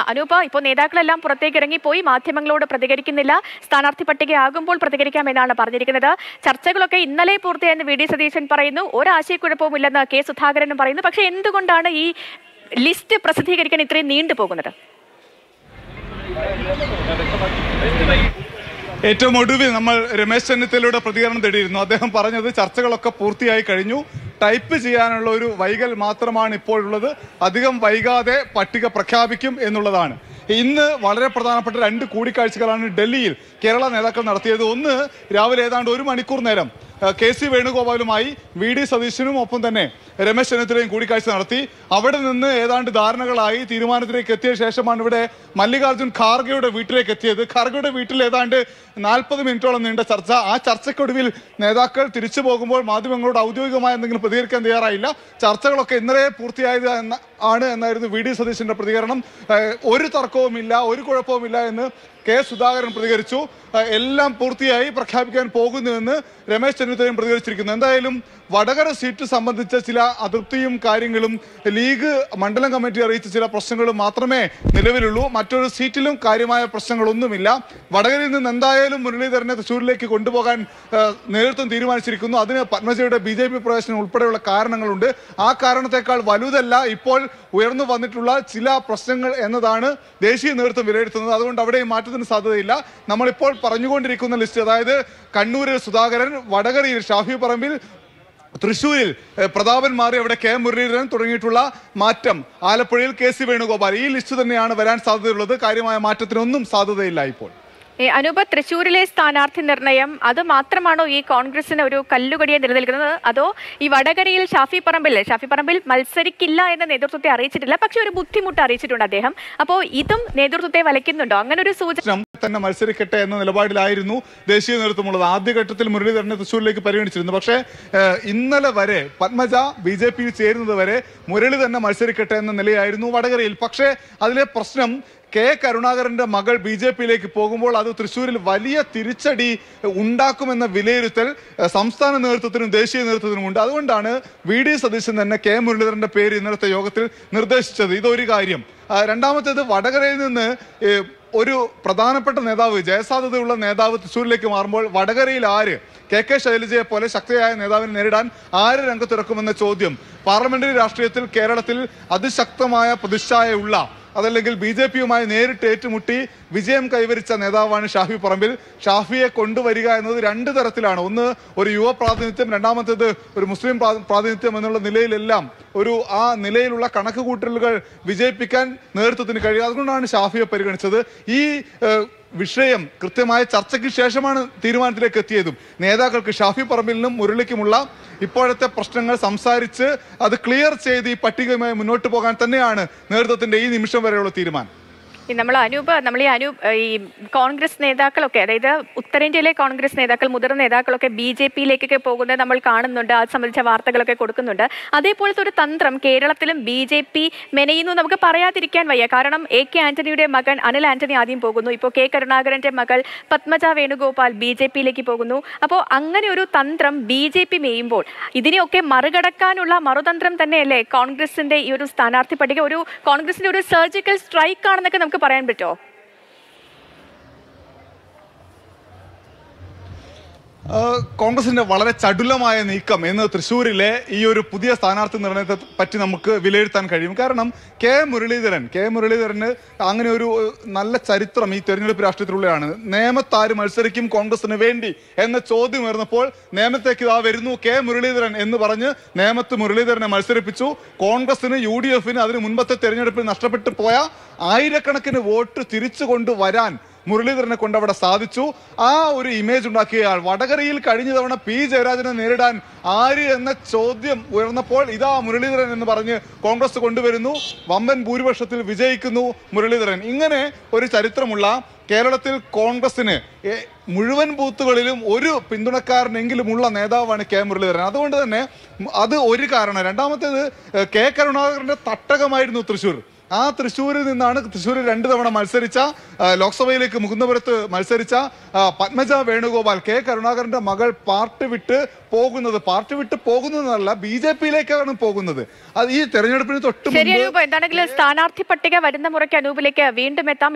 അനൂപ ഇപ്പോൾ നേതാക്കളെല്ലാം പുറത്തേക്ക് ഇറങ്ങിപ്പോയി മാധ്യമങ്ങളോട് പ്രതികരിക്കുന്നില്ല സ്ഥാനാർത്ഥി പട്ടികയാകുമ്പോൾ പ്രതികരിക്കാമെന്നാണ് പറഞ്ഞിരിക്കുന്നത് ചർച്ചകളൊക്കെ ഇന്നലെ പൂർത്തിയായെന്ന് വി ഡി സതീശൻ പറയുന്നു ഒരാശയക്കുഴപ്പവും ഇല്ലെന്ന് കെ സുധാകരനും പറയുന്നു പക്ഷേ എന്തുകൊണ്ടാണ് ഈ ലിസ്റ്റ് പ്രസിദ്ധീകരിക്കാൻ ഇത്രയും നീണ്ടുപോകുന്നത് ഏറ്റവും ഒടുവിൽ നമ്മൾ രമേശ് ചെന്നിത്തലയുടെ പ്രതികരണം തേടിയിരുന്നു അദ്ദേഹം പറഞ്ഞത് ചർച്ചകളൊക്കെ പൂർത്തിയായി കഴിഞ്ഞു ടൈപ്പ് ചെയ്യാനുള്ള ഒരു വൈകൽ മാത്രമാണ് ഇപ്പോഴുള്ളത് അധികം വൈകാതെ പട്ടിക പ്രഖ്യാപിക്കും എന്നുള്ളതാണ് ഇന്ന് വളരെ പ്രധാനപ്പെട്ട രണ്ട് കൂടിക്കാഴ്ചകളാണ് ഡൽഹിയിൽ കേരള നേതാക്കൾ നടത്തിയത് ഒന്ന് രാവിലെ ഏതാണ്ട് ഒരു മണിക്കൂർ നേരം ഏഹ്, കെ സി വേണുഗോപാലുമായി വി ഡി സതീശനും ഒപ്പം തന്നെ രമേശ് ചെന്നിത്തലയും കൂടിക്കാഴ്ച നടത്തി അവിടെ നിന്ന് ഏതാണ്ട് ധാരണകളായി തീരുമാനത്തിലേക്ക് എത്തിയ ശേഷമാണ് ഇവിടെ മല്ലികാർജുൻ ഖാർഗെയുടെ വീട്ടിലേക്ക് എത്തിയത് ഖാർഗെയുടെ വീട്ടിൽ ഏതാണ്ട് നാൽപ്പത് മിനിറ്റോളം നീണ്ട ചർച്ച ആ ചർച്ചയ്ക്കൊടുവിൽ നേതാക്കൾ തിരിച്ചു പോകുമ്പോൾ മാധ്യമങ്ങളോട് ഔദ്യോഗികമായ എന്തെങ്കിലും പ്രതികരിക്കാൻ തയ്യാറായില്ല ചർച്ചകളൊക്കെ ഇന്നലെ പൂർത്തിയായത് എന്ന ആണ് എന്നായിരുന്നു വി ഡി സതീശന്റെ പ്രതികരണം ഏഹ്, ഒരു തർക്കവുമില്ല ഒരു കുഴപ്പവുമില്ല എന്ന് കെ സുധാകരൻ പ്രതികരിച്ചു ഏഹ്, എല്ലാം പൂർത്തിയായി പ്രഖ്യാപിക്കാൻ പോകുന്നുവെന്ന് രമേശ് ചെന്നിത്തലയും പ്രതികരിച്ചിരിക്കുന്നു എന്തായാലും വടകര സീറ്റ് സംബന്ധിച്ച ചില അതൃപ്തിയും കാര്യങ്ങളും ലീഗ് മണ്ഡലം കമ്മിറ്റി അറിയിച്ച ചില പ്രശ്നങ്ങളും മാത്രമേ നിലവിലുള്ളൂ മറ്റൊരു സീറ്റിലും കാര്യമായ പ്രശ്നങ്ങളൊന്നുമില്ല വടകരയിൽ നിന്ന് എന്തായാലും മുരളീധരനെ തൃശ്ശൂരിലേക്ക് കൊണ്ടുപോകാൻ ഏഹ്, നേതൃത്വം തീരുമാനിച്ചിരിക്കുന്നു അതിന് പത്മജയുടെ ബി ജെ പി പ്രവേശനം ഉൾപ്പെടെയുള്ള കാരണങ്ങളുണ്ട് ആ കാരണത്തെക്കാൾ വലുതല്ല ഇപ്പോൾ ഉയർന്നു വന്നിട്ടുള്ള ചില പ്രശ്നങ്ങൾ എന്നതാണ് ദേശീയ നേതൃത്വം വിലയിരുത്തുന്നത് അതുകൊണ്ട് അവിടെയും മാറ്റത്തിന് സാധ്യതയില്ല നമ്മളിപ്പോൾ പറഞ്ഞുകൊണ്ടിരിക്കുന്ന ലിസ്റ്റ് അതായത് കണ്ണൂരിൽ സുധാകരൻ വടകരയിൽ ഷാഫി പറമ്പിൽ തൃശ്ശൂരിൽ ഏഹ്, പ്രതാപൻ മാറി അവിടെ കെ മുരളീധരൻ തുടങ്ങിയിട്ടുള്ള മാറ്റം ആലപ്പുഴയിൽ കെ സി വേണുഗോപാൽ ഈ ലിസ്റ്റ് തന്നെയാണ് വരാൻ സാധ്യതയുള്ളത് കാര്യമായ മാറ്റത്തിനൊന്നും സാധ്യതയില്ല ഇപ്പോൾ ഏ, അനൂപ തൃശ്ശൂരിലെ സ്ഥാനാർത്ഥി നിർണയം അത് മാത്രമാണോ ഈ കോൺഗ്രസിന് ഒരു കല്ലുകടിയെ നിലനിൽക്കുന്നത് അതോ ഈ വടകരയിൽ ഷാഫി പറമ്പിൽ ഷാഫി പറമ്പിൽ മത്സരിക്കില്ല എന്ന നേതൃത്വത്തെ അറിയിച്ചിട്ടില്ല പക്ഷെ ഒരു ബുദ്ധിമുട്ട് അറിയിച്ചിട്ടുണ്ട് അദ്ദേഹം അപ്പോൾ ഇതും നേതൃത്വത്തെ വലയ്ക്കുന്നുണ്ടോ അങ്ങനെ ഒരു സൂചന പ്രശ്നം തന്നെ മത്സരിക്കട്ടെ എന്ന നിലപാടിലായിരുന്നു ദേശീയ നേതൃത്വമുള്ളത് ആദ്യഘട്ടത്തിൽ മുരളീധരനെ തൃശ്ശൂരിലേക്ക് പരിഗണിച്ചിരുന്നു പക്ഷേ ഏഹ്, ഇന്നലെ വരെ പത്മജ ബി ജെ പിയിൽ ചേരുന്നത് വരെ മുരളി തന്നെ മത്സരിക്കട്ടെ എന്ന നിലയായിരുന്നു വടകരയിൽ പക്ഷേ അതിലെ പ്രശ്നം കെ കരുണാകരന്റെ മകൾ ബി ജെ പിയിലേക്ക് പോകുമ്പോൾ അത് തൃശ്ശൂരിൽ വലിയ തിരിച്ചടി ഉണ്ടാക്കുമെന്ന വിലയിരുത്തൽ ഏഹ്, സംസ്ഥാന നേതൃത്വത്തിനും ദേശീയ നേതൃത്വത്തിനും ഉണ്ട് അതുകൊണ്ടാണ് വി ഡി സതീശൻ തന്നെ കെ മുരളീധരന്റെ പേര് ഇന്നലത്തെ യോഗത്തിൽ നിർദ്ദേശിച്ചത് ഇതൊരു കാര്യം ആ, രണ്ടാമത്തേത് വടകരയിൽ നിന്ന് ഏഹ്, ഒരു പ്രധാനപ്പെട്ട നേതാവ് ജയസാധ്യതയുള്ള നേതാവ് തൃശ്ശൂരിലേക്ക് മാറുമ്പോൾ വടകരയിൽ ആര് കെ കെ ശൈലജയെ പോലെ ശക്തിയായ നേതാവിനെ നേരിടാൻ ആര് രംഗത്തിറക്കുമെന്ന ചോദ്യം പാർലമെന്ററി രാഷ്ട്രീയത്തിൽ കേരളത്തിൽ അതിശക്തമായ പ്രതിച്ഛായയുള്ള അതല്ലെങ്കിൽ ബി ജെ പിയുമായി നേരിട്ട് ഏറ്റുമുട്ടി വിജയം കൈവരിച്ച നേതാവാണ് ഷാഫി പറമ്പിൽ ഷാഫിയെ കൊണ്ടുവരിക എന്നത് രണ്ട് തരത്തിലാണ് ഒന്ന് ഒരു യുവ പ്രാതിനിധ്യം രണ്ടാമത്തേത് ഒരു മുസ്ലിം പ്രാ- പ്രാതിനിധ്യം എന്നുള്ള നിലയിലെല്ലാം ഒരു ആ നിലയിലുള്ള കണക്കുകൂട്ടലുകൾ വിജയിപ്പിക്കാൻ നേതൃത്വത്തിന് കഴിയും അതുകൊണ്ടാണ് ഷാഫിയെ പരിഗണിച്ചത് ഈ ഏഹ്, വിഷയം കൃത്യമായ ചർച്ചയ്ക്ക് ശേഷമാണ് തീരുമാനത്തിലേക്ക് എത്തിയതും നേതാക്കൾക്ക് ഷാഫി പറമ്പിലിനും മുരളിക്കുമുള്ള ഇപ്പോഴത്തെ പ്രശ്നങ്ങൾ സംസാരിച്ച് അത് ക്ലിയർ ചെയ്ത് ഈ പട്ടികയുമായി മുന്നോട്ട് പോകാൻ തന്നെയാണ് നേതൃത്വത്തിന്റെ ഈ നിമിഷം വരെയുള്ള തീരുമാനം ഈ നമ്മൾ അനൂപ് നമ്മൾ ഈ അനൂപ് ഈ കോൺഗ്രസ് നേതാക്കളൊക്കെ അതായത് ഉത്തരേന്ത്യയിലെ കോൺഗ്രസ് നേതാക്കൾ മുതിർന്ന നേതാക്കളൊക്കെ ബി ജെ പിയിലേക്കൊക്കെ പോകുന്നത് നമ്മൾ കാണുന്നുണ്ട് അത് സംബന്ധിച്ച വാർത്തകളൊക്കെ കൊടുക്കുന്നുണ്ട് അതേപോലത്തെ ഒരു തന്ത്രം കേരളത്തിലും ബി ജെ പി മെനയുന്നു നമുക്ക് പറയാതിരിക്കാൻ വയ്യ കാരണം എ കെ ആന്റണിയുടെ മകൻ അനിൽ ആന്റണി ആദ്യം പോകുന്നു ഇപ്പോൾ കെ കരുണാകരന്റെ മകൾ പത്മജ വേണുഗോപാൽ ബി ജെ പിയിലേക്ക് പോകുന്നു അപ്പോൾ അങ്ങനെ ഒരു തന്ത്രം ബി ജെ പി മേയുമ്പോൾ ഇതിനെയൊക്കെ മറികടക്കാനുള്ള മറുതന്ത്രം തന്നെയല്ലേ കോൺഗ്രസിന്റെ ഈ ഒരു സ്ഥാനാർത്ഥി പട്ടിക ഒരു കോൺഗ്രസിന്റെ ഒരു സർജിക്കൽ സ്ട്രൈക്ക് ആണെന്നൊക്കെ നമുക്ക് പറയാൻ പറ്റുമോ ആ, കോൺഗ്രസിന്റെ വളരെ ചടുലമായ നീക്കം എന്ന് തൃശ്ശൂരിലെ ഈ ഒരു പുതിയ സ്ഥാനാർത്ഥി നിർണയത്തെ പറ്റി നമുക്ക് വിലയിരുത്താൻ കഴിയും കാരണം കെ മുരളീധരൻ കെ മുരളീധരന് അങ്ങനെ ഒരു ഏഹ്, നല്ല ചരിത്രം ഈ തെരഞ്ഞെടുപ്പ് രാഷ്ട്രീയത്തിലുള്ളതാണ് നേമത്താര് മത്സരിക്കും കോൺഗ്രസിന് വേണ്ടി എന്ന ചോദ്യം ഉയർന്നപ്പോൾ നേമത്തേക്ക് ഇതാ വരുന്നു കെ മുരളീധരൻ എന്ന് പറഞ്ഞ് നേമത്ത് മുരളീധരനെ മത്സരിപ്പിച്ചു കോൺഗ്രസിന് യു ഡി എഫിന് അതിന് മുൻപത്തെ തെരഞ്ഞെടുപ്പിൽ നഷ്ടപ്പെട്ടു പോയ ആയിരക്കണക്കിന് വോട്ട് തിരിച്ചു കൊണ്ടുവരാൻ മുരളീധരനെ കൊണ്ട് അവിടെ സാധിച്ചു ആ ഒരു ഇമേജ് ഉണ്ടാക്കിയയാൾ വടകരയിൽ കഴിഞ്ഞ തവണ പി ജയരാജനെ നേരിടാൻ ആര് എന്ന ചോദ്യം ഉയർന്നപ്പോൾ ഇതാ മുരളീധരൻ എന്ന് പറഞ്ഞ് കോൺഗ്രസ് കൊണ്ടുവരുന്നു വമ്പൻ ഭൂരിപക്ഷത്തിൽ വിജയിക്കുന്നു മുരളീധരൻ ഇങ്ങനെ ഒരു ചരിത്രമുള്ള കേരളത്തിൽ കോൺഗ്രസിന് എ- മുഴുവൻ ബൂത്തുകളിലും ഒരു പിന്തുണക്കാരനെങ്കിലും ഉള്ള നേതാവാണ് കെ മുരളീധരൻ അതുകൊണ്ട് തന്നെ അത് ഒരു കാരണം രണ്ടാമത്തേത് ഏഹ്, കെ കരുണാകരന്റെ തട്ടകമായിരുന്നു തൃശൂർ ആ തൃശ്ശൂരിൽ നിന്നാണ് തൃശ്ശൂരിൽ രണ്ട് തവണ മത്സരിച്ച ആ, ലോക്സഭയിലേക്ക് മുകുന്ദപുരത്ത് മത്സരിച്ച ആ, പത്മജ വേണുഗോപാൽ കെ കരുണാകരന്റെ മകൾ പാർട്ടി വിട്ട് പോകുന്നത് പാർട്ടി വിട്ട് പോകുന്നതല്ല ബി ജെ പിയിലേക്കാണ് പോകുന്നത് അത് ഈ തെരഞ്ഞെടുപ്പിന് തൊട്ട് ശരി മുമ്പ് അനൂപ് എന്താണെങ്കിലും സ്ഥാനാർത്ഥി പട്ടിക വരുന്ന മുറയ്ക്ക് അനൂപിലേക്ക് വീണ്ടും എത്താം